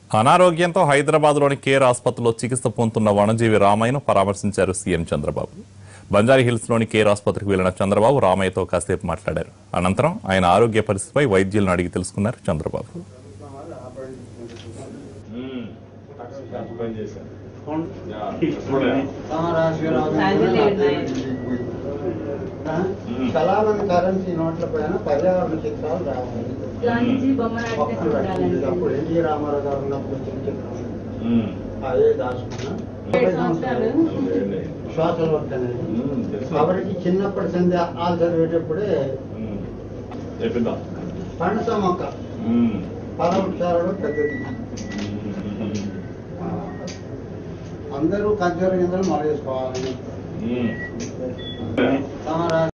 అనారోగ్యంతో హైదరాబాద్లోని కేర్ ఆసుపత్రిలో చికిత్స పొందుతున్న వనజీవి రామయ్యను పరామర్శించారు సీఎం చంద్రబాబు బంజారీ హిల్స్లోని కేర్ ఆసుపత్రికి వెళ్లిన చంద్రబాబు రామయ్యతో కాసేపు మాట్లాడారు అనంతరం ఆయన ఆరోగ్య పరిస్థితిపై వైద్యులను అడిగి తెలుసుకున్నారు చంద్రబాబు చాలా మంది కరెన్సీ నోట్ల పైన పర్యావరణ చిత్రాలు రావాలి గాంధీజీ బొమ్మ అప్పుడు రాసింది. అప్పుడు ఎన్టీ రామారావు గారు ఉన్నప్పుడు వచ్చిన చిత్రం అదే దాచుకున్నా ఏడు సంవత్సరాలు. శ్వాసలు వస్తాయి కాబట్టి చిన్నప్పటి సంధ్య ఆలు చదివేటప్పుడే చెప్పిందాం పనస మొక్క పదవృక్షాలలో పెద్దది అందరూ ఖర్జూర గింజలు మొదలు చేసుకోవాలి